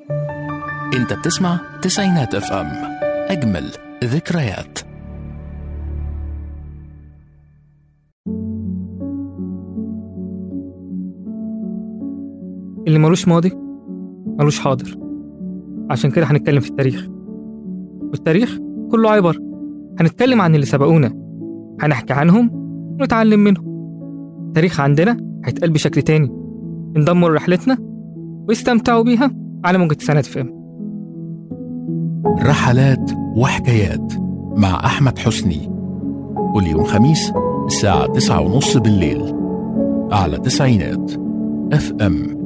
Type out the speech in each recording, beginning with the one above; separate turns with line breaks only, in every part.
انت بتسمع تسعينات اف ام اجمل ذكريات
اللي ملوش ماضي ملوش حاضر عشان كده هنتكلم في التاريخ والتاريخ كله عبر هنتكلم عن اللي سبقونا هنحكي عنهم ونتعلم منهم التاريخ عندنا هيتقال بشكل تاني انضموا لرحلتنا واستمتعوا بيها على موجة سنة فهم
رحلات وحكايات مع أحمد حسني كل يوم خميس الساعة تسعة ونص بالليل على تسعينات اف ام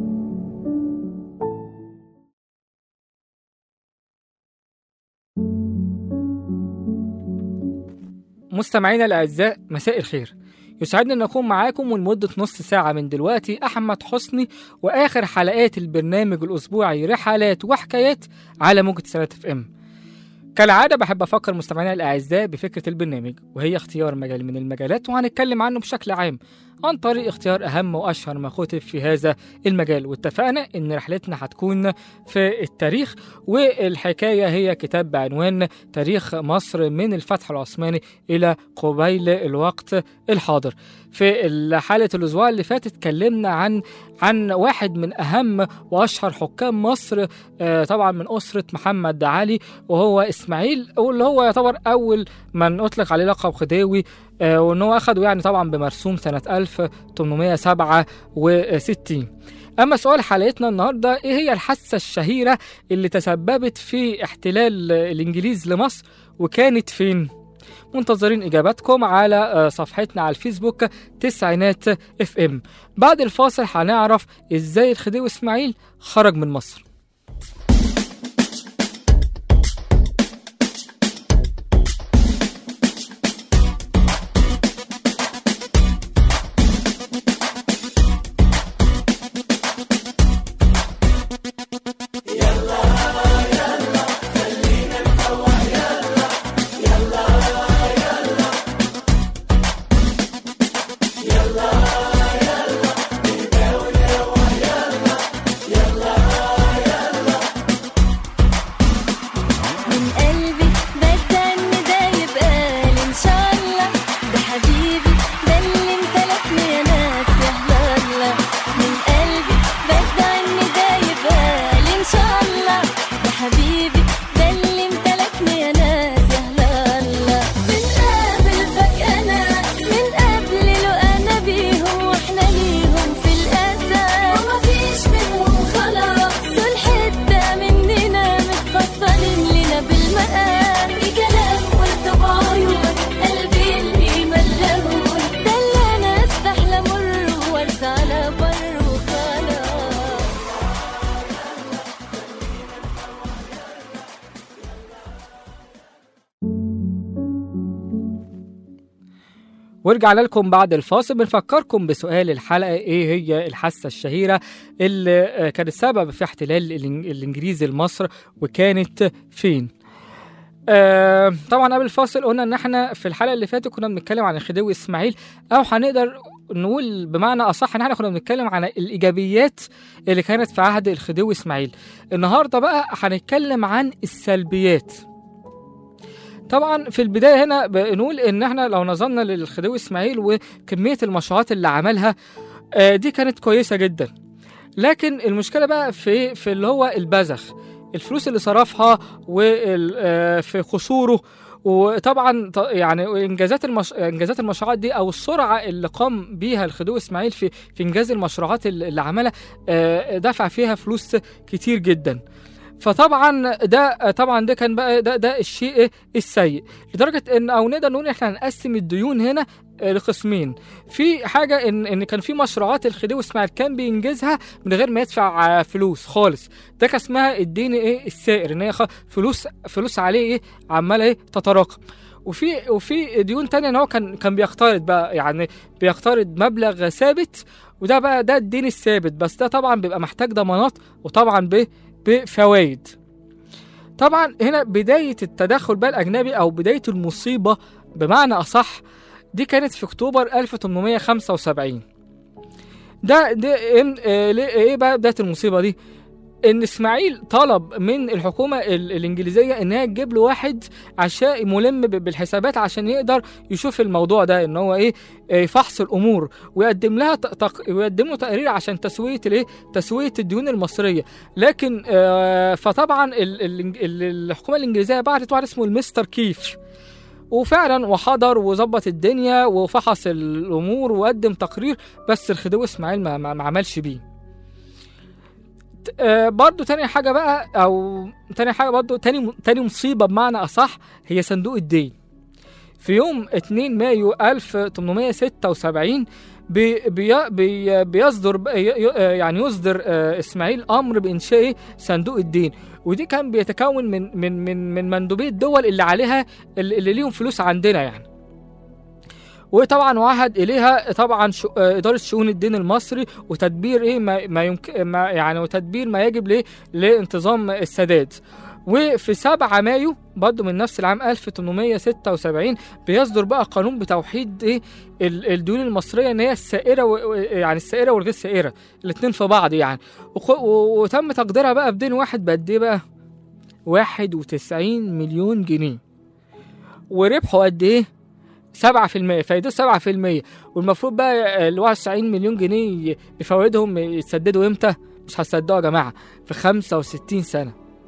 مستمعينا الأعزاء مساء الخير يسعدني أن أكون معاكم ولمدة نص ساعة من دلوقتي أحمد حسني وآخر حلقات البرنامج الأسبوعي رحلات وحكايات على موجة سنة اف ام كالعادة بحب أفكر مستمعينا الأعزاء بفكرة البرنامج وهي اختيار مجال من المجالات وهنتكلم عنه بشكل عام عن طريق اختيار أهم وأشهر ما كتب في هذا المجال واتفقنا إن رحلتنا هتكون في التاريخ والحكاية هي كتاب بعنوان تاريخ مصر من الفتح العثماني إلى قبيل الوقت الحاضر في حالة الأسبوع اللي فات اتكلمنا عن عن واحد من أهم وأشهر حكام مصر آه، طبعا من أسرة محمد علي وهو إسماعيل واللي هو يعتبر أول من أطلق عليه لقب خديوي آه، وان هو اخده يعني طبعا بمرسوم سنه 1867 اما سؤال حلقتنا النهارده ايه هي الحادثه الشهيره اللي تسببت في احتلال الانجليز لمصر وكانت فين منتظرين اجاباتكم على آه، صفحتنا على الفيسبوك تسعينات اف ام بعد الفاصل هنعرف ازاي الخديوي اسماعيل خرج من مصر
من قلبي بدأ إن ده يبقى لي إن شاء الله ده حبيبي ده اللي امتلكني يا ناس يا هلا من قلبي بدأ إن ده يبقى لي إن شاء الله ده حبيبي ده اللي امتلكني يا ناس يا هلا بنقابل فجأة ناس من قبل له أنا بيهم وإحنا ليهم في الأسى ومفيش منهم خلاص دول حتة مننا متفصلين لنا بالمقام في كلام قلت بعيون قلبي اللي ملهون ده اللي أنا استحلى مر وارسى على بر وخلاص
ورجعنا لكم بعد الفاصل بنفكركم بسؤال الحلقة ايه هي الحادثة الشهيرة اللي آه، كانت سبب في احتلال الإنج- الانجليزي لمصر وكانت فين آه طبعا قبل الفاصل قلنا ان احنا في الحلقة اللي فاتت كنا بنتكلم عن الخديوي اسماعيل او هنقدر نقول بمعنى اصح ان احنا كنا بنتكلم عن الايجابيات اللي كانت في عهد الخديوي اسماعيل النهارده بقى هنتكلم عن السلبيات طبعا في البدايه هنا بنقول ان احنا لو نظرنا للخديوي اسماعيل وكميه المشروعات اللي عملها آه، دي كانت كويسه جدا لكن المشكله بقى في في اللي هو البذخ الفلوس اللي صرفها وفي قصوره وطبعا ط- يعني انجازات المش... انجازات المشروعات دي او السرعه اللي قام بيها الخديوي اسماعيل في في انجاز المشروعات اللي اللي عملها آه، دفع فيها فلوس كتير جدا فطبعا ده طبعا ده كان بقى ده ده الشيء السيء لدرجه ان او نقدر نقول احنا هنقسم الديون هنا آه، لقسمين في حاجه ان ان كان في مشروعات الخديوي اسماعيل كان بينجزها من غير ما يدفع آه، فلوس خالص ده كان اسمها الدين ايه السائر ان هي خ- فلوس فلوس عليه ايه عماله ايه تتراكم وفي وفي ديون تانية ان هو كان كان بيقترض بقى يعني بيقترض مبلغ ثابت وده بقى ده الدين الثابت بس ده طبعا بيبقى محتاج ضمانات وطبعا ب بفوائد طبعا هنا بداية التدخل بقى الأجنبي أو بداية المصيبة بمعنى أصح دي كانت في أكتوبر 1875 ده ده إن- آه، ليه- ايه بقى بداية المصيبة دي ان اسماعيل طلب من الحكومه ال- الانجليزيه ان هي تجيب له واحد عشان ملم ب- بالحسابات عشان يقدر يشوف الموضوع ده ان هو ايه آه، فحص الامور ويقدم لها ت- تق... ويقدم له تقرير عشان تسويه الايه تسويه الديون المصريه لكن آه، فطبعا ال... ال... ال- الحكومه الانجليزيه بعتت واحد اسمه المستر كيف وفعلا وحضر وظبط الدنيا وفحص الامور وقدم تقرير بس الخديوي اسماعيل ما, ما, ما عملش بيه ت- آه برضو تاني حاجة بقى أو تاني حاجة برضو تاني تاني مصيبة بمعنى أصح هي صندوق الدين في يوم 2 مايو 1876 بي بي بي بيصدر ب- ي- ي- آه يعني يصدر آه اسماعيل امر بانشاء صندوق الدين ودي كان بيتكون من من من من مندوبي الدول اللي عليها اللي اللي ليهم فلوس عندنا يعني وطبعا وعهد اليها طبعا شو آه، اداره شؤون الدين المصري وتدبير ايه ما, ما يمكن ما يعني وتدبير ما يجب ليه لانتظام السداد وفي 7 مايو برضه من نفس العام 1876 بيصدر بقى قانون بتوحيد ايه ال- الديون المصريه ان هي السائره و... و- يعني السائره والغير سائره الاثنين في بعض يعني وخ... و... وتم تقديرها بقى بدين واحد بقد ايه بقى 91 مليون جنيه وربحه قد ايه 7% فايدته 7% والمفروض بقى ال 91 مليون جنيه بفوائدهم يتسددوا امتى؟ مش هتصدقوا يا جماعه في 65 سنه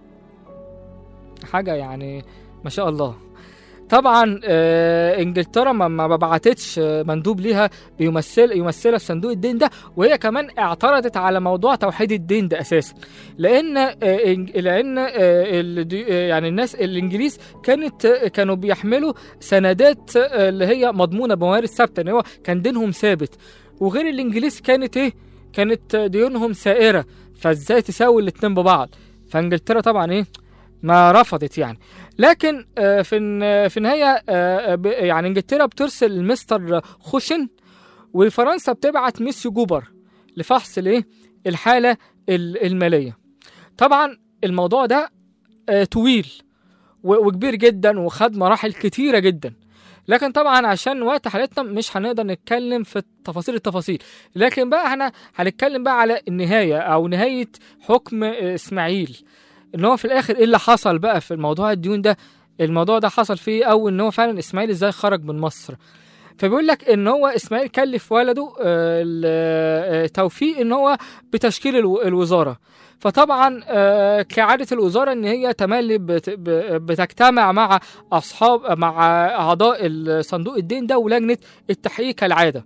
حاجه يعني ما شاء الله طبعا آه انجلترا ما ما بعتتش آه، مندوب ليها بيمثل يمثلها في صندوق الدين ده وهي كمان اعترضت على موضوع توحيد الدين ده اساسا لان آه إنج- لان آه الدي- آه، يعني الناس الانجليز كانت آه، كانوا بيحملوا سندات آه، اللي هي مضمونه بموارد ثابته ان هو كان دينهم ثابت وغير الانجليز كانت ايه كانت ديونهم سائره فازاي تساوي الاتنين ببعض فانجلترا طبعا ايه ما رفضت يعني لكن آه، في الن- في النهايه آه، ب- يعني انجلترا بترسل المستر خوشن وفرنسا بتبعت ميسيو جوبر لفحص الايه الحاله ال- الماليه طبعا الموضوع ده آه، طويل و- وكبير جدا وخد مراحل كتيره جدا لكن طبعا عشان وقت حلقتنا مش هنقدر نتكلم في تفاصيل التفاصيل لكن بقى احنا هنتكلم بقى على النهايه او نهايه حكم آه، اسماعيل ان هو في الاخر ايه اللي حصل بقى في الموضوع الديون ده الموضوع ده حصل فيه او ان هو فعلا اسماعيل ازاي خرج من مصر فبيقول لك ان هو اسماعيل كلف ولده آه، ال- آه، توفيق ان هو بتشكيل الو- الوزاره فطبعا آه، كعاده الوزاره ان هي تملي بت- ب- بتجتمع مع اصحاب مع اعضاء صندوق الدين ده ولجنه التحقيق كالعاده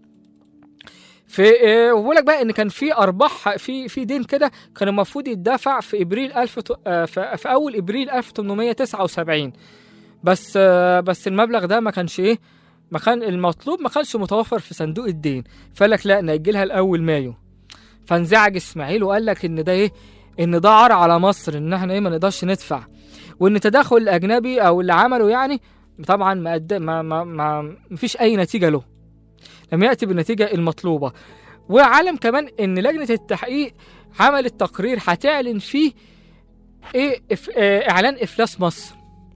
في آه، وبقول لك بقى ان كان في ارباح في في دين كده كان المفروض يدفع في ابريل 1000 وت- آه، في في اول ابريل 1879 بس آه، بس المبلغ ده ما كانش ايه ما كان المطلوب ما كانش متوفر في صندوق الدين فقال لك لا نأجلها لاول مايو فانزعج اسماعيل وقال لك ان ده ايه ان ده عار على مصر ان احنا ايه ما نقدرش ندفع وان التدخل الاجنبي او اللي عمله يعني طبعا ما أد... ما ما ما مفيش اي نتيجه له لم ياتي بالنتيجه المطلوبه وعلم كمان ان لجنه التحقيق عملت تقرير هتعلن فيه ايه إف... آه اعلان افلاس مصر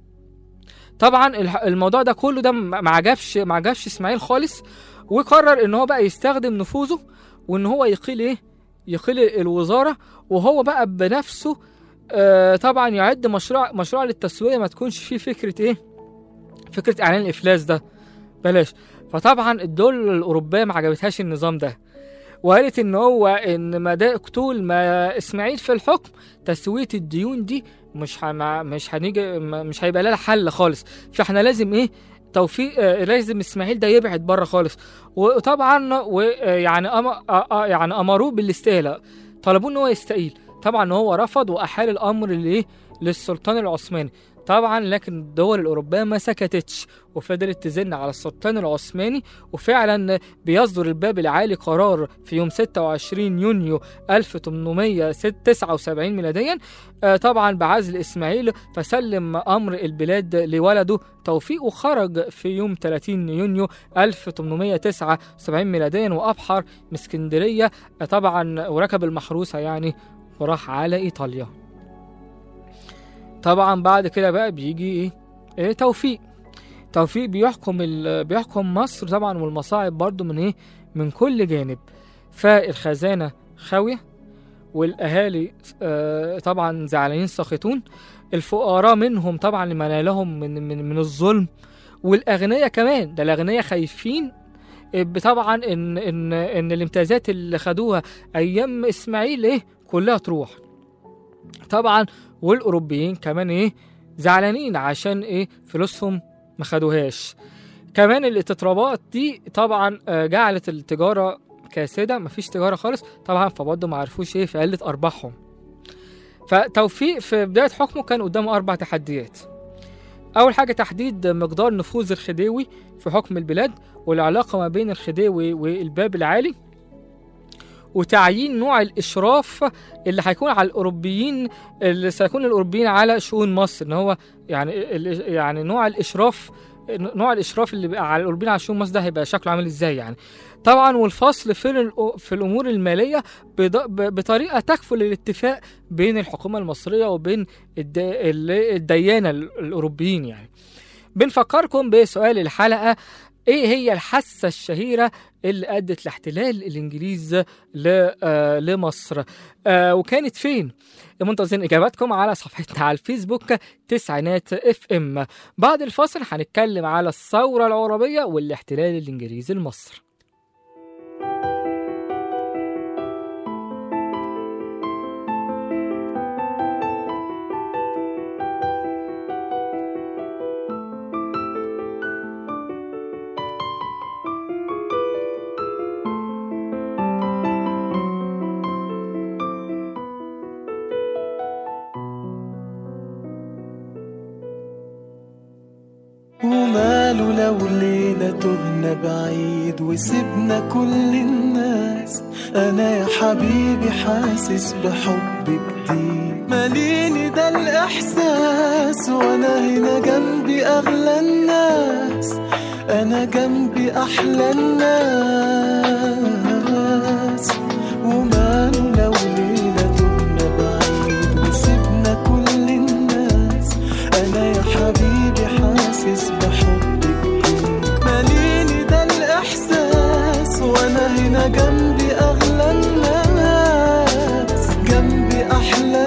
طبعا الح- الموضوع ده كله ده ما ما عجبش ما عجبش اسماعيل خالص وقرر ان هو بقى يستخدم نفوذه وان هو يقيل ايه يقيل الوزاره وهو بقى بنفسه آه طبعا يعد مشروع مشروع للتسويه ما تكونش فيه فكره ايه فكره اعلان الافلاس ده بلاش فطبعا الدول الاوروبيه ما عجبتهاش النظام ده وقالت ان هو ان ما ده طول ما اسماعيل في الحكم تسويه الديون دي مش ه... ما- مش هنيجي ما- مش هيبقى لها حل خالص فاحنا لازم ايه توفيق آه، لازم اسماعيل ده يبعد بره خالص وطبعا ويعني أم... آه، آه، يعني امروه بالاستهلاء طلبوه ان هو يستقيل طبعا هو رفض واحال الامر لايه للسلطان العثماني طبعا لكن الدول الاوروبيه ما سكتتش وفضلت تزن على السلطان العثماني وفعلا بيصدر الباب العالي قرار في يوم 26 يونيو 1879 ميلاديا آه، طبعا بعزل اسماعيل فسلم امر البلاد لولده توفيق وخرج في يوم 30 يونيو 1879 ميلاديا وابحر من اسكندريه آه، طبعا وركب المحروسه يعني وراح على ايطاليا طبعا بعد كده بقى بيجي ايه, إيه توفيق توفيق بيحكم ال... بيحكم مصر طبعا والمصاعب برضو من ايه من كل جانب فالخزانه خاويه والاهالي آه، طبعا زعلانين ساخطون الفقراء منهم طبعا لما نالهم من من من الظلم والاغنياء كمان ده الاغنياء خايفين ب- طبعا ان ان ان الامتيازات اللي خدوها ايام اسماعيل ايه كلها تروح طبعا والاوروبيين كمان ايه زعلانين عشان ايه فلوسهم ما خدوهاش كمان الاستطرابات دي طبعا آه، جعلت التجاره كاسده مفيش تجاره خالص طبعا فبرضه ما عرفوش ايه في قله ارباحهم فتوفيق في بدايه حكمه كان قدامه اربع تحديات اول حاجه تحديد مقدار نفوذ الخديوي في حكم البلاد والعلاقه ما بين الخديوي والباب العالي وتعيين نوع الاشراف اللي هيكون على الاوروبيين اللي سيكون الاوروبيين على شؤون مصر ان هو يعني ال- يعني نوع الاشراف نوع الاشراف اللي بقى على الاوروبيين على شؤون مصر ده هيبقى شكله عامل ازاي يعني طبعا والفصل في الأ- في الامور الماليه بض- ب- بطريقه تكفل الاتفاق بين الحكومه المصريه وبين الد- ال- الديانه ال- الاوروبيين يعني بنفكركم بسؤال الحلقه ايه هي الحاسه الشهيره اللي ادت لاحتلال الانجليز ل- آه، لمصر آه، وكانت فين منتظرين اجاباتكم على صفحتنا على الفيسبوك تسعينات اف ام بعد الفاصل هنتكلم على الثوره العربيه والاحتلال الانجليزي لمصر
وماله لو ليلة تهنا بعيد وسبنا كل الناس أنا يا حبيبي حاسس بحب جديد ماليني ده الإحساس وأنا هنا جنبي أغلى الناس أنا جنبي أحلى الناس وماله لو ليلة تهنا بعيد وسبنا كل الناس أنا يا حبيبي حاسس بحبك ماليني ده الإحساس وأنا هنا جنبي أغلى الناس جنبي أحلى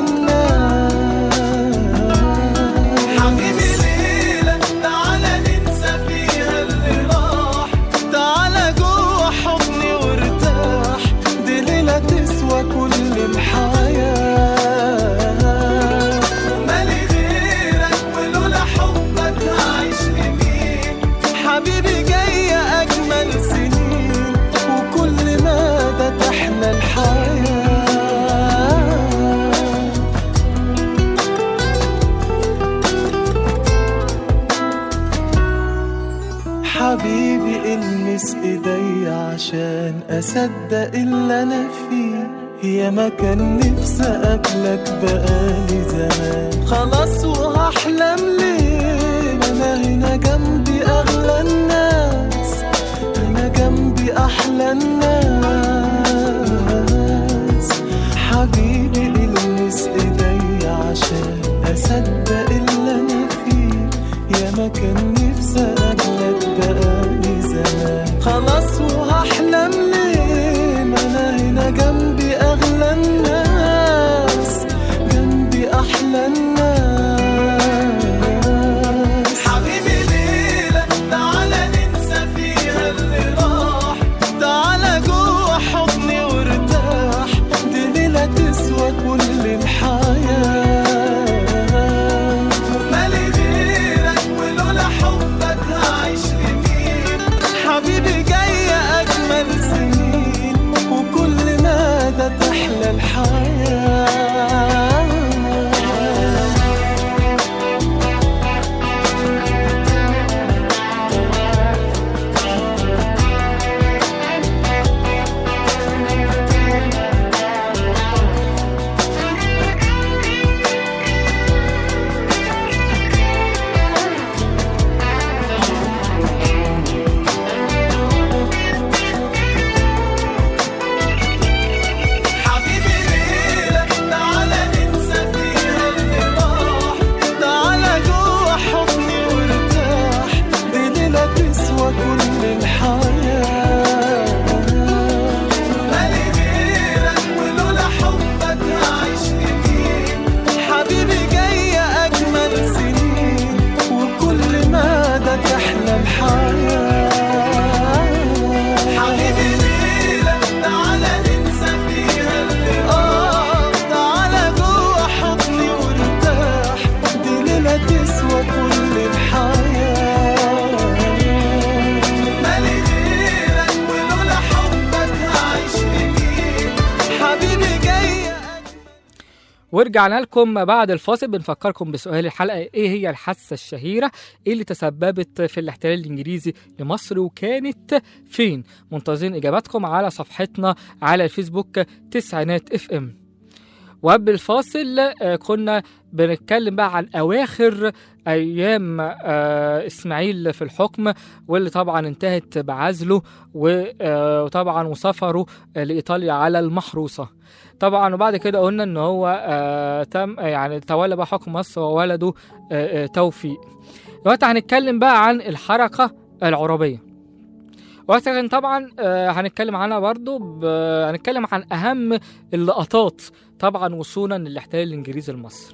الناس حبيبي ليلة تعالى ننسى فيها اللي راح تعالى جوه حضني وارتاح دي ليلة تسوى كل الحياة مالي غيرك ولولا حبك هعيش لمين حبيبي جاية أجمل سنين وكل مدى تحلى الحياة حبيبي المس ايدي عشان اصدق اللي انا فيه يا ما كان نفسي اقابلك بقالي زمان خلاص وهحلم ليه انا هنا جنبي اغلى الناس انا جنبي احلى الناس حبيبي المس ايدي عشان اصدق اللي انا فيه يا ما كان نفسي اقابلك بقالي زمان خلاص وهحلم ليه ما انا هنا جنبي اغلى الناس جنبي احلى الناس حبيبي ليلة تعالى ننسى فيها اللي راح تعالى جوه حضني وارتاح دي ليلة تسوى كل الحياة مالي غيرك ولولا حبك هعيش لمين
ورجعنا لكم بعد الفاصل بنفكركم بسؤال الحلقة ايه هي الحادثة الشهيرة اللي تسببت في الاحتلال الانجليزي لمصر وكانت فين منتظرين اجاباتكم على صفحتنا على الفيسبوك تسعينات اف ام وقبل الفاصل آه، كنا بنتكلم بقى عن اواخر ايام آه، اسماعيل في الحكم واللي طبعا انتهت بعزله و- آه، وطبعا وسفره آه، لايطاليا على المحروسه طبعا وبعد كده قلنا ان هو آه تم آه، يعني تولى بقى حكم مصر وولده آه آه توفيق دلوقتي هنتكلم بقى عن الحركه العربيه وقتها طبعا آه هنتكلم عنها برضو ب... هنتكلم عن اهم اللقطات طبعا وصولا للاحتلال الانجليزي لمصر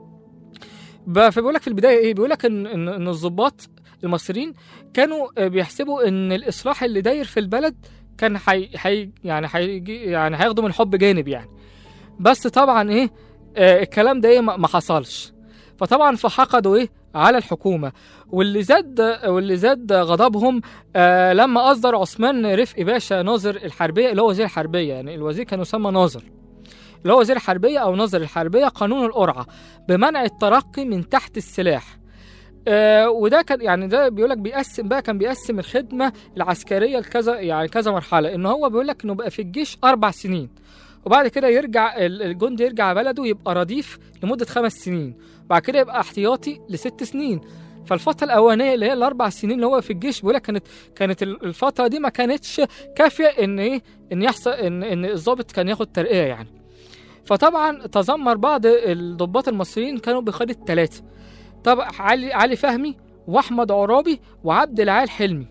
ب- فبيقول لك في البدايه ايه بيقول لك ان ان إن الضباط المصريين كانوا آه، بيحسبوا ان الاصلاح اللي داير في البلد كان حي... حي... يعني هيجي يعني هياخدوا من حب جانب يعني بس طبعا ايه آه الكلام ده ايه ما ما حصلش فطبعا فحقدوا ايه على الحكومه واللي زاد واللي زاد غضبهم آه لما اصدر عثمان رفقي باشا ناظر الحربيه اللي هو وزير الحربيه يعني الوزير كان يسمى ناظر اللي هو وزير الحربيه او ناظر الحربيه قانون القرعه بمنع الترقي من تحت السلاح آه وده كان يعني ده بيقول لك بيقسم بقى كان بيقسم الخدمه العسكريه لكذا يعني كذا مرحله ان هو بيقول لك انه بقى في الجيش اربع سنين وبعد كده يرجع ال- الجندي يرجع بلده يبقى رديف لمده خمس سنين بعد كده يبقى احتياطي لست سنين فالفتره الاولانيه اللي هي الاربع سنين اللي هو في الجيش بيقول لك كانت كانت ال- الفتره دي ما كانتش كافيه ان ايه ان يحصل ان ان الضابط كان ياخد ترقيه يعني فطبعا تذمر بعض الضباط المصريين كانوا بقاده ثلاثه طبعا علي علي فهمي واحمد عرابي وعبد العال حلمي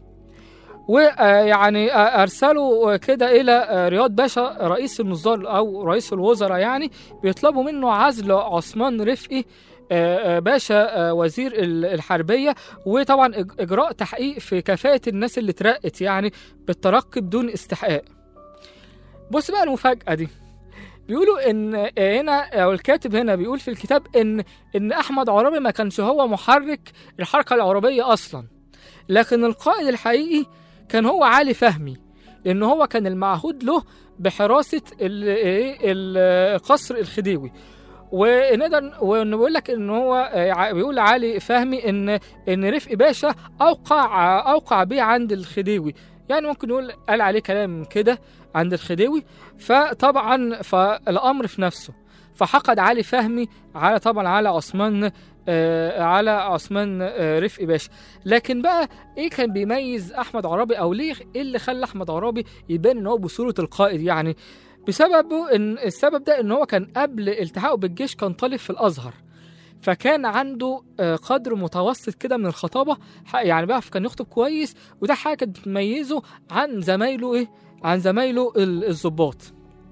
ويعني ارسلوا كده الى آه، رياض باشا رئيس النظار او رئيس الوزراء يعني بيطلبوا منه عزل عثمان رفقي آه، آه، باشا آه، وزير ال- الحربيه وطبعا إج- اجراء تحقيق في كفاءه الناس اللي اترقت يعني بالترقي بدون استحقاق بص بقى المفاجاه دي بيقولوا ان هنا او الكاتب هنا بيقول في الكتاب ان ان احمد عرابي ما كانش هو محرك الحركه العربيه اصلا لكن القائد الحقيقي كان هو علي فهمي لان هو كان المعهود له بحراسه ال- إيه ال- القصر الخديوي ونقدر ونقول لك ان هو آه، ع- بيقول علي فهمي ان ان رفقي باشا اوقع اوقع بيه عند الخديوي يعني ممكن نقول قال عليه كلام كده عند الخديوي فطبعا فالامر في نفسه فحقد علي فهمي على طبعا على عثمان آه على عثمان آه رفقي باشا لكن بقى ايه كان بيميز احمد عرابي او ليه ايه اللي خلى احمد عرابي يبان ان هو بصوره القائد يعني بسببه ان السبب ده ان هو كان قبل التحاقه بالجيش كان طالب في الازهر فكان عنده آه، قدر متوسط كده من الخطابه ح- يعني بقى كان يخطب كويس وده حاجه كانت بتميزه عن زمايله ايه عن زمايله ال- الضباط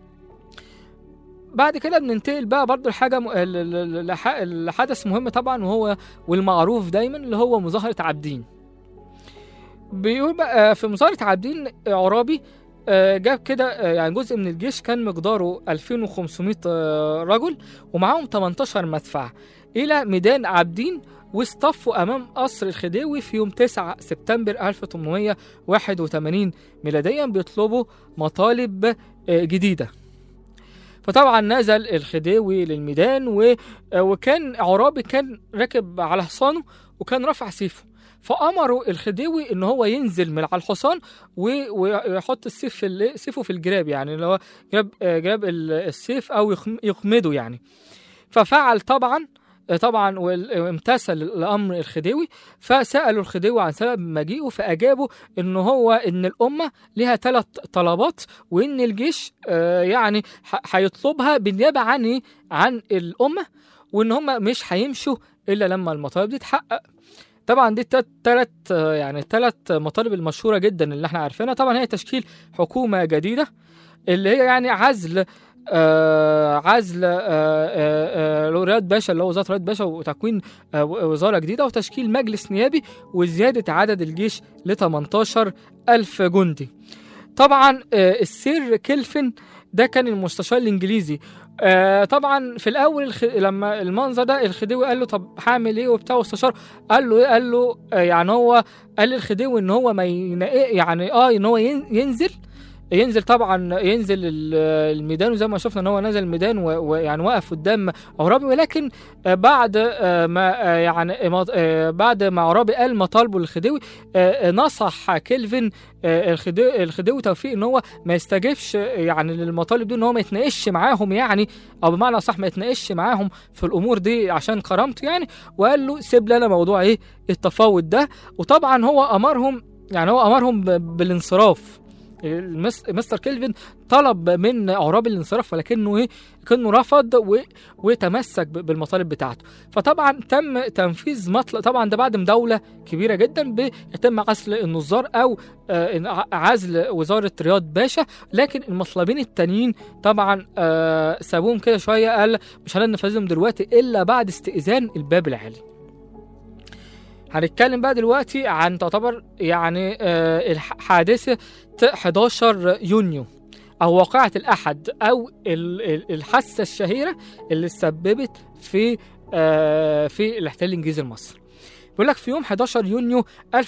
بعد كده بننتقل بقى برضو لحاجه م... ل- ل- ل- لح- لحدث مهم طبعا وهو والمعروف دايما اللي هو مظاهره عابدين بيقول بقى في مظاهره عابدين عرابي آه، جاب كده آه، يعني جزء من الجيش كان مقداره 2500 آه، رجل ومعاهم 18 مدفع الى ميدان عابدين واصطفوا امام قصر الخديوي في يوم 9 سبتمبر 1881 ميلاديا بيطلبوا مطالب آه، جديده فطبعا نزل الخديوي للميدان و... آه، وكان عرابي كان راكب على حصانه وكان رافع سيفه فامروا الخديوي ان هو ينزل من على الحصان و- ويحط السيف في ال- سيفه في الجراب يعني اللي هو جراب آه، جراب ال- السيف او يخم- يخمده يعني ففعل طبعا آه، طبعا وال- وامتثل لامر الخديوي فسالوا الخديوي عن سبب مجيئه فاجابوا ان هو ان الامه لها ثلاث طلبات وان الجيش آه، يعني ح- هيطلبها بالنيابه عن إيه؟ عن الامه وان هم مش هيمشوا الا لما المطالب دي تتحقق طبعا دي ثلاث يعني الثلاث مطالب المشهوره جدا اللي احنا عارفينها طبعا هي تشكيل حكومه جديده اللي هي يعني عزل آه عزل آه آه آه رياض باشا اللي هو وزاره رياض باشا وتكوين آه وزاره جديده وتشكيل مجلس نيابي وزياده عدد الجيش ل 18 ألف جندي طبعا آه السير كيلفن ده كان المستشار الانجليزي آه طبعا في الاول الخ... لما المنظر ده الخديوي قال له طب هعمل ايه وبتاع واستشار قال له ايه قال له آه يعني هو قال للخديوي ان هو ما ينقي يعني اه ان هو ين- ينزل ينزل طبعا ينزل ال- الميدان وزي ما شفنا ان هو نزل الميدان و- ويعني وقف قدام عرابي ولكن آه، بعد آه، ما آه، يعني ما- آه، بعد ما عرابي قال مطالبه للخديوي آه، آه، نصح كيلفن آه، الخديوي الخديوي توفيق ان هو ما يستجيبش آه، يعني للمطالب دي ان هو ما يتناقش معاهم يعني او بمعنى اصح ما يتناقش معاهم في الامور دي عشان كرامته يعني وقال له سيب لنا موضوع ايه التفاوض ده وطبعا هو امرهم يعني هو امرهم ب- بالانصراف المس- مستر كيلفن طلب من عرابي الانصراف ولكنه ايه كانه رفض و... وتمسك ب- بالمطالب بتاعته فطبعا تم تنفيذ مطلب طبعا ده بعد مداوله كبيره جدا بيتم عزل النظار او آه، إن ع- عزل وزاره رياض باشا لكن المطلبين التانيين طبعا آه، سابوهم كده شويه قال مش هننفذهم دلوقتي الا بعد استئذان الباب العالي هنتكلم بقى دلوقتي عن تعتبر يعني آه، الح- حادثه 11 يونيو او واقعه الاحد او ال- ال- الحادثه الشهيره اللي سببت في آه، في الاحتلال الانجليزي لمصر بيقول لك في يوم 11 يونيو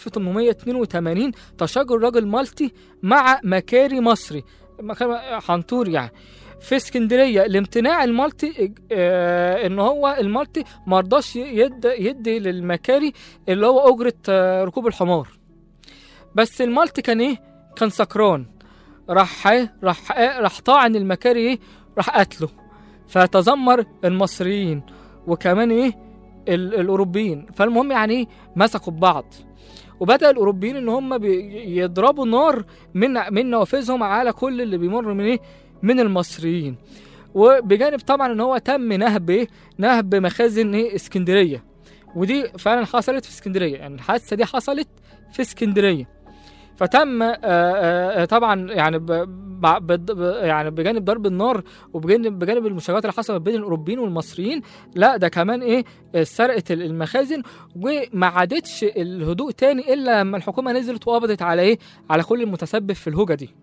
1882 تشاجر راجل مالطي مع مكاري مصري مكان حنطور يعني في اسكندريه لامتناع المالطي آه ان هو المالطي ما رضاش يد يدي للمكاري اللي هو اجره آه ركوب الحمار بس المالطي كان ايه كان سكران راح ايه راح إيه راح طاعن المكاري ايه راح قتله فتذمر المصريين وكمان ايه ال- الاوروبيين فالمهم يعني ايه مسكوا ببعض وبدا الاوروبيين ان هم بي- يضربوا نار من من نوافذهم على كل اللي بيمر من ايه من المصريين وبجانب طبعا ان هو تم نهب ايه نهب مخازن ايه اسكندريه ودي فعلا حصلت في اسكندريه يعني الحادثه دي حصلت في اسكندريه فتم آه، آه، آه، طبعا يعني ب ب- ب- ب- يعني بجانب ضرب النار وبجانب بجانب المشاجرات اللي حصلت بين الاوروبيين والمصريين لا ده كمان ايه آه، سرقه ال- المخازن وما عادتش الهدوء تاني الا لما الحكومه نزلت وقبضت على ايه على كل المتسبب في الهوجه دي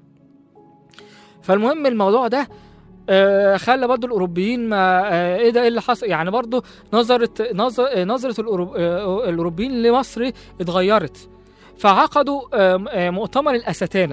فالمهم الموضوع ده آه، خلى برضو الاوروبيين ما آه، ايه ده ايه اللي حصل يعني برضو نظرت نظر آه، نظره الأوروب- آه، الاوروبيين لمصر اتغيرت فعقدوا آه، آه، مؤتمر الاستانه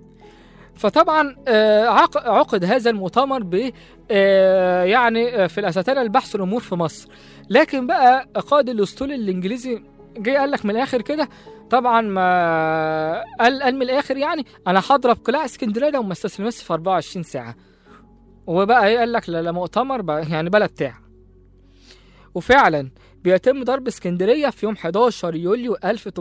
فطبعا آه، عق- عقد هذا المؤتمر ب آه، يعني آه، في الاستانه لبحث الامور في مصر لكن بقى قائد الاسطول الانجليزي جه قال لك من الاخر كده طبعا ما قال قال من الاخر يعني انا هضرب قلاع اسكندريه لو ما استسلمتش في 24 ساعه وبقى ايه قال لك لا لا مؤتمر بقى يعني بلا بتاع وفعلا بيتم ضرب اسكندريه في يوم 11 يوليو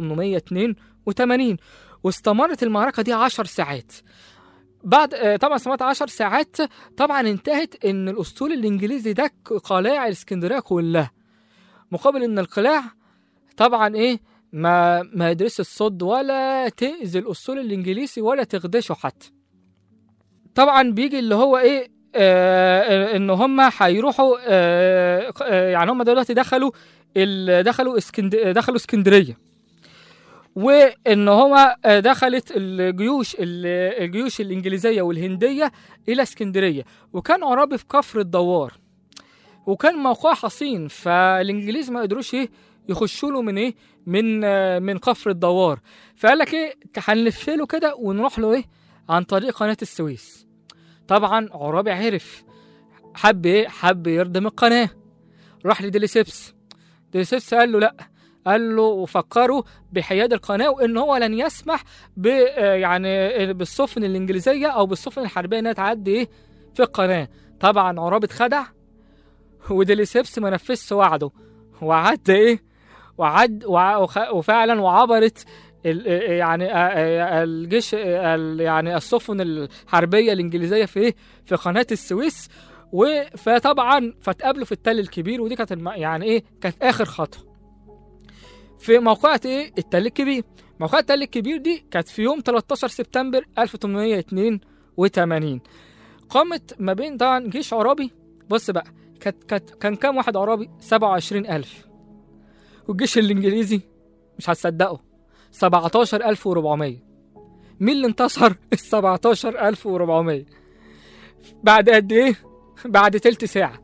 1882 واستمرت المعركه دي 10 ساعات بعد آه، طبعا استمرت 10 ساعات طبعا انتهت ان الاسطول الانجليزي دك قلاع الاسكندريه كلها مقابل ان القلاع طبعا ايه ما ما يدرس الصد ولا تأذي الاسطول الانجليزي ولا تخدشه حتى طبعا بيجي اللي هو ايه آه ان هم هيروحوا آه آه، يعني هم دلوقتي دخلوا ال- دخلوا اسكند دخلوا اسكندريه وان هو آه، دخلت الجيوش ال- الجيوش الانجليزيه والهنديه الى اسكندريه وكان عرابي في كفر الدوار وكان موقعه حصين فالانجليز ما قدروش ايه يخشوا له من ايه من آه، من كفر الدوار فقال لك ايه هنلف له كده ونروح له ايه عن طريق قناه السويس طبعا عرابي عرف حب ايه حب يردم القناه راح لديليسيبس ديليسيبس قال له لا قال له وفكروا بحياد القناه وان هو لن يسمح ب آه، يعني بالسفن الانجليزيه او بالسفن الحربيه انها تعدي ايه في القناه طبعا عرابي اتخدع وديليسيبس ما نفذش وعده وعد ايه وعد وع- وخ- وفعلا وعبرت ال- يعني آه، آه، الجيش آه، ال- يعني السفن الحربيه الانجليزيه في ايه في قناه السويس و- فطبعا فتقابلوا في التل الكبير ودي كانت الم- يعني ايه كانت اخر خطوه في موقعة ايه التل الكبير موقعة التل الكبير دي كانت في يوم 13 سبتمبر 1882 قامت ما بين طبعا جيش عرابي بص بقى كانت كانت كان كام واحد عرابي 27000 والجيش الانجليزي مش هتصدقوا 17400 مين اللي انتصر ال 17400 بعد قد ايه بعد تلت ساعه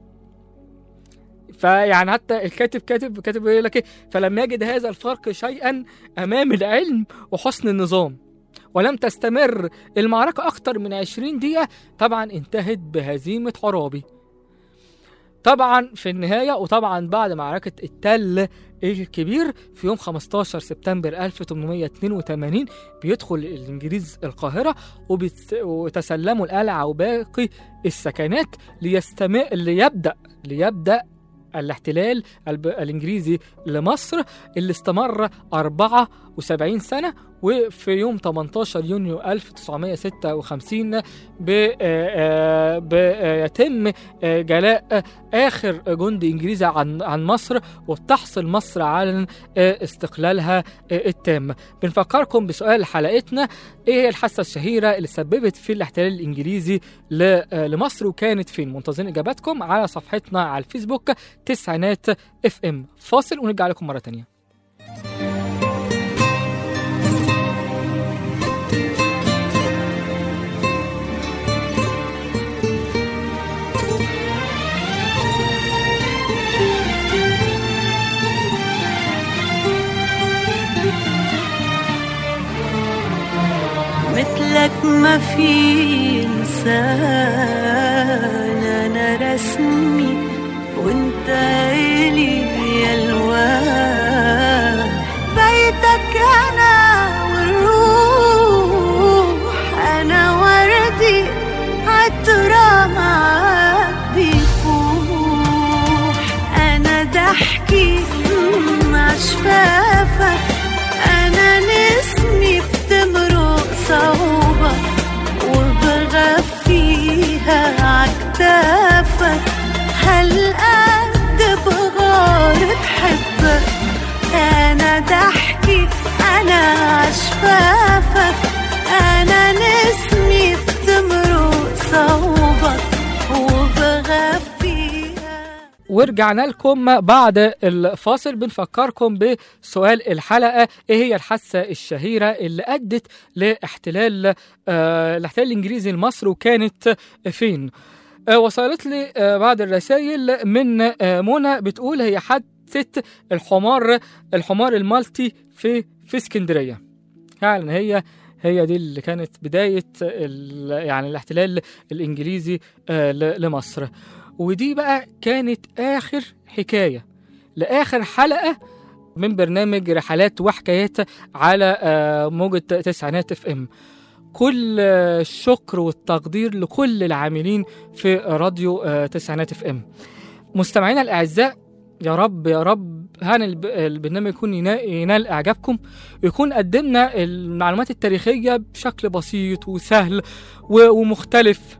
فيعني حتى الكاتب كاتب كاتب يقول لك ايه فلم يجد هذا الفرق شيئا امام العلم وحسن النظام ولم تستمر المعركة أكتر من 20 دقيقة طبعا انتهت بهزيمة عرابي طبعا في النهاية وطبعا بعد معركة التل الكبير في يوم 15 سبتمبر 1882 بيدخل الإنجليز القاهرة وبيت- وتسلموا القلعة وباقي السكنات ليستمر ليبدأ ليبدأ الاحتلال الب... الإنجليزي لمصر اللي استمر 74 سنة وفي يوم 18 يونيو 1956 ب... آه، آه، ب... آه، يتم آه، جلاء آخر جندي إنجليزي عن عن مصر وبتحصل مصر على آه، استقلالها آه، التام بنفكركم بسؤال حلقتنا ايه هي الحادثه الشهيره اللي سببت في الاحتلال الانجليزي ل- آه، لمصر وكانت فين منتظرين اجاباتكم على صفحتنا على الفيسبوك تسعينات اف ام فاصل ونرجع لكم مره تانية
مثلك ما في انسان انا رسمي وانت الي الوان بيتك انا والروح انا وردي عطرة معاك بيفوح انا ضحكي مع شفافك انا نسمي بتمرق صوبك وبغفيها عكتافك هالقد بغار بحبك انا ضحكي انا عشفافك انا نسمي بتمرق صوبك وبغفيها
ورجعنا لكم بعد الفاصل بنفكركم بسؤال الحلقة ايه هي الحادثة الشهيرة اللي أدت لاحتلال آه الاحتلال الإنجليزي لمصر وكانت فين آه وصلت لي آه بعض الرسائل من آه منى بتقول هي حادثة الحمار الحمار المالتي في في اسكندرية فعلا هي هي دي اللي كانت بداية ال- يعني الاحتلال الإنجليزي آه ل- لمصر ودي بقى كانت آخر حكاية لآخر حلقة من برنامج رحلات وحكايات على آه، موجة تسعينات اف ام كل آه، الشكر والتقدير لكل العاملين في راديو آه، تسعينات اف ام مستمعينا الأعزاء يا رب يا رب هان الب- البرنامج يكون ينا- ينال إعجابكم ويكون قدمنا المعلومات التاريخية بشكل بسيط وسهل و- ومختلف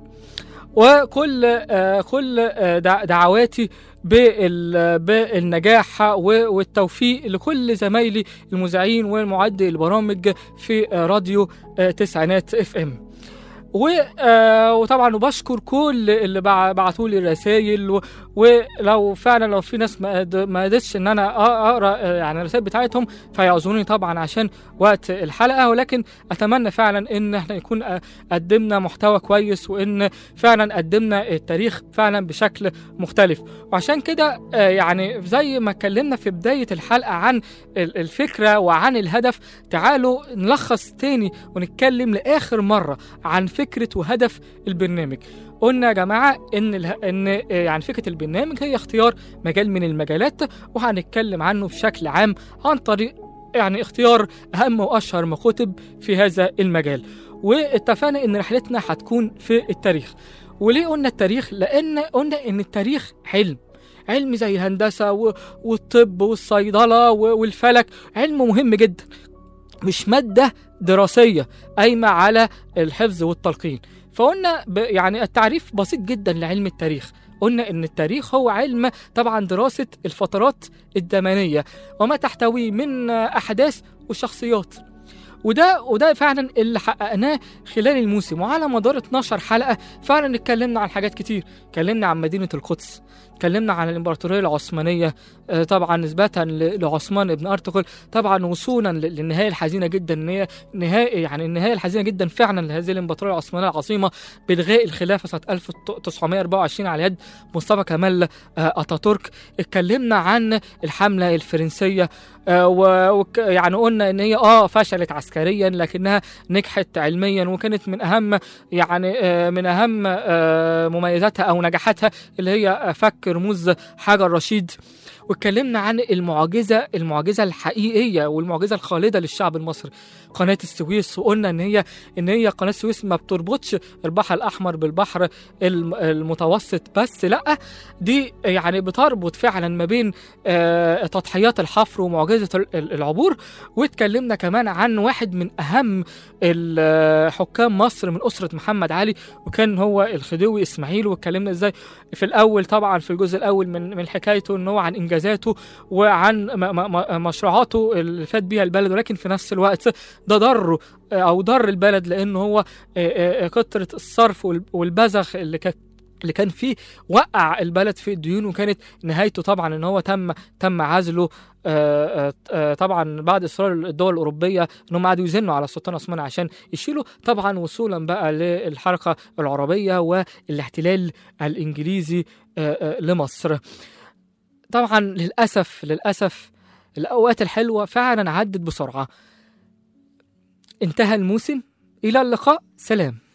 وكل آه، كل آه، دع- دعواتي بال- بالنجاح و- والتوفيق لكل زمايلي المذيعين والمعدي البرامج في آه، راديو آه، تسعينات اف ام و آه، وطبعا وبشكر كل اللي بعتوا لي الرسائل و- ولو فعلا لو في ناس ما قد- ما قدرتش ان انا أ- اقرا آه، يعني الرسائل بتاعتهم فيعذروني طبعا عشان وقت الحلقه ولكن اتمنى فعلا ان احنا يكون آه، قدمنا محتوى كويس وان فعلا قدمنا التاريخ فعلا بشكل مختلف وعشان كده آه، يعني زي ما اتكلمنا في بدايه الحلقه عن ال- الفكره وعن الهدف تعالوا نلخص تاني ونتكلم لاخر مره عن فكره وهدف البرنامج قلنا يا جماعه ان اله... ان آه، يعني فكره البرنامج هي اختيار مجال من المجالات وهنتكلم عنه بشكل عام عن طريق يعني اختيار اهم واشهر ما كتب في هذا المجال واتفقنا ان رحلتنا هتكون في التاريخ وليه قلنا التاريخ لان قلنا ان التاريخ علم علم زي الهندسه و- والطب والصيدله و- والفلك علم مهم جدا مش ماده دراسيه قايمه على الحفظ والتلقين فقلنا ب- يعني التعريف بسيط جدا لعلم التاريخ قلنا ان التاريخ هو علم طبعا دراسه الفترات الزمنيه وما تحتويه من احداث وشخصيات وده وده فعلا اللي حققناه خلال الموسم وعلى مدار 12 حلقه فعلا اتكلمنا عن حاجات كتير اتكلمنا عن مدينه القدس اتكلمنا عن الامبراطوريه العثمانيه آه، طبعا نسبه ل- لعثمان بن ارطغرل طبعا وصولا ل- للنهايه الحزينه جدا ان هي نهايه يعني النهايه الحزينه جدا فعلا لهذه الامبراطوريه العثمانيه العظيمه بالغاء الخلافه سنه 1924 على يد مصطفى كمال آه، اتاتورك اتكلمنا عن الحمله الفرنسيه آه، و- وك- يعني قلنا ان هي اه فشلت عسكريا لكنها نجحت علميا وكانت من اهم يعني آه، من اهم آه، مميزاتها او نجاحاتها اللي هي آه، فك رموز حجر رشيد واتكلمنا عن المعجزه المعجزه الحقيقيه والمعجزه الخالده للشعب المصري قناه السويس وقلنا ان هي ان هي قناه السويس ما بتربطش البحر الاحمر بالبحر الم- المتوسط بس لا دي يعني بتربط فعلا ما بين آه، تضحيات الحفر ومعجزه ال- ال- العبور واتكلمنا كمان عن واحد من اهم ال- حكام مصر من اسره محمد علي وكان هو الخديوي اسماعيل واتكلمنا ازاي في الاول طبعا في الجزء الاول من من حكايته ان هو عن انجازاته وعن م- م- م- مشروعاته اللي فات بيها البلد ولكن في نفس الوقت ده ضره او ضر البلد لان هو آه، آه، كثره الصرف وال- والبذخ اللي كانت اللي كان فيه وقع البلد في الديون وكانت نهايته طبعا ان هو تم تم عزله آه، آه، آه، طبعا بعد اصرار الدول الاوروبيه انهم قعدوا يزنوا على السلطان عثمان عشان يشيلوا طبعا وصولا بقى للحركه العربيه والاحتلال الانجليزي آه، آه، لمصر طبعا للاسف للاسف الاوقات الحلوه فعلا عدت بسرعه انتهى الموسم الى اللقاء سلام